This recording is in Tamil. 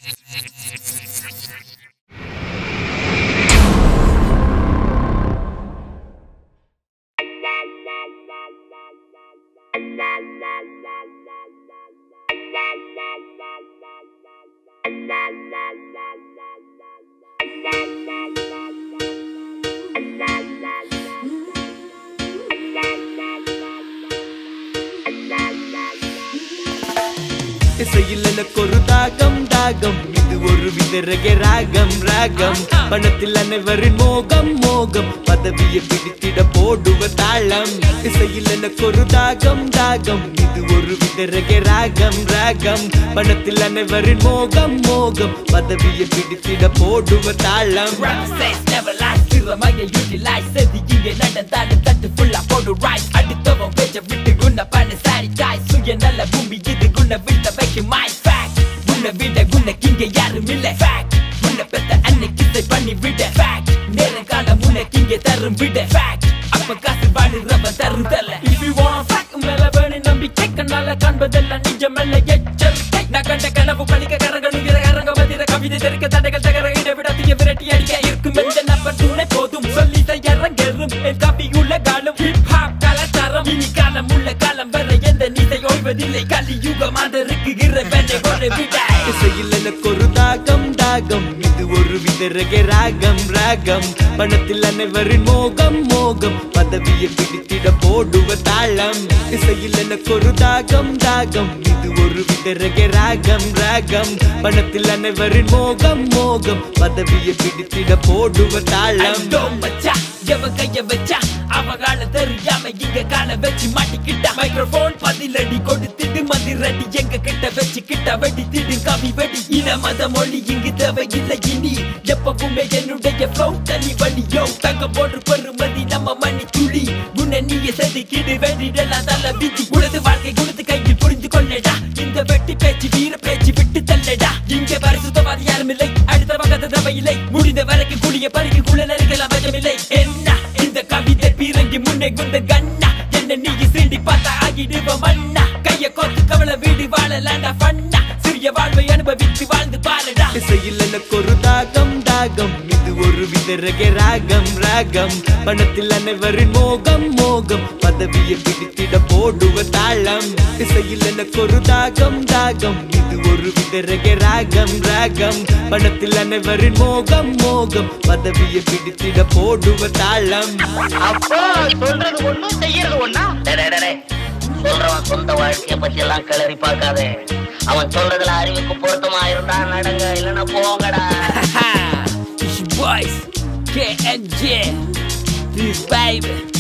இசையில் எனக்கு ஒரு தாகம் தாகம் இது ஒரு விதரக ராகம் ராகம் பணத்தில் அனைவரின் மோகம் மோகம் பதவியை பிடித்திட போடுவ தாளம் இசையில் எனக்கு ஒரு தாகம் தாகம் இது ஒரு விதரக ராகம் ராகம் பணத்தில் அனைவரின் மோகம் மோகம் பதவியை பிடித்திட போடுவ தாளம் Says never lies திறமையை utilize செது இங்கே நடந்தாலும் தட்டு ஃபுல்லா போடு ரைஸ் அடுத்தவன் பேச்ச விட்டு குண்ண பண்ண சாரி காய் சுய நல்ல பூமி இது குண்ண விட்ட வைக்க மை ஃபேக்ட் உன்னை விட உனக்கு இங்க யாரும் இல்ல ஃபேக்ட் உன்னை பெத்த அன்னைக்கு இதை பண்ணி விட ஃபேக்ட் நேரங்காலம் உனக்கு இங்க தரும் விட ஃபேக்ட் அப்ப காசு வாடுறவன் தரும் தல If you wanna fact மேல வேணும் நம்பிக்கை கண்ணால காண்பதெல்லாம் நிஜமல்ல எச்சரிக்கை நான் கண்ட கனவு பழிக்க கரங்களுகிற கரங்க மதிர கவிதை தெருக்க தடைகள் தகர இட விட தீய விரட்டி அடிக்க இருக்கும் எந்த நபர் துணை போதும் சொல்லி தயாரங்கெறும் என் கவி உள்ள காலம் ஹிப் ஹாப் கலாச்சாரம் இனி காலம் உள்ள காலம் வரை எந்த நீதை ஓய்வதில்லை கலியுகம் அந்த இருக்குகிற வேண்டை ஒரு விட இசையில் எனக்கு ஒரு தாகம் தாகம் இது ஒரு விதரக ராகம் ராகம் பணத்தில் அனைவரின் மோகம் மோகம் பதவியை பிடித்திட போடுவ தாளம் இசையில் எனக்கு ஒரு தாகம் தாகம் இது ஒரு விதரக ராகம் ராகம் பணத்தில் அனைவரின் மோகம் மோகம் பதவியை பிடித்திட போடுவ தாளம் ஐயோ மச்சான், எவன் கைய வச்சா அவகால தெரியாம இங்க கால வச்சு மாட்டிக்கிட்டா மைக்ரோபோன் பதிலடி கொடுத்துட்டு மதிரடி எங்க கிட்ட வச்சு கிட்ட வெடித்திடு கவி வெடி இன மத மொழி இங்கு தேவையில்லை இனி எப்பவுமே என்னுடைய flow தனி வழியோ தங்க போன்று பெருமதி நம்ம மணி துளி உன்னை நீங்க செதுக்கிடு வெடிடலாம் தல விதி உனது வாழ்க்கை கொடுத்து கையில் புரிந்து கொள்ளடா இந்த வெட்டி பேச்சு வீர பேச்சு விட்டு தள்ளடா இங்க பரிசுத்தவாதி யாரும் இல்லை அடுத்த பக்கத்து தேவையில்லை முடிந்த வரைக்கும் குடிய பறிக்கு குள்ள நெருக்கலாம் பஞ்சமில்லை என்ன இந்த கவிதை பீரங்கி முன்னே குந்த கண்ணா என்ன நீ சீண்டி பார்த்தா ஆகிடுவ மண்ணா கைய கோத்து கவலை வீடு வாழலாண்டா பண்ணா சிறிய வாழ்வை அனுபவித்து வாழ்ந்து பாருடா இசையில் எனக்கு ஒரு தாகம் தாகம் இது ஒரு விதரக ராகம் ராகம் பணத்தில் அனைவரின் மோகம் மோகம் பதவியை பிடித்திட போடுவ தாளம் இசையில் எனக்கு ஒரு தாகம் தாகம் இது ஒரு விதரக ராகம் ராகம் பணத்தில் அனைவரின் மோகம் மோகம் பதவியை பிடித்திட போடுவ தாளம் அப்போ சொல்றது ஒண்ணு செய்யறது ஒண்ணா டேய், டேய், டேய், டேய். சொல்றவன் சொந்த வாழ்க்கைய பத்தி எல்லாம் கிளறி பார்க்காதே அவன் சொல்றதுல அறிவுக்கு பொருத்தமா இருந்தா நடங்க இல்லைன்னா போங்கடா It's your boys, KNJ, this baby.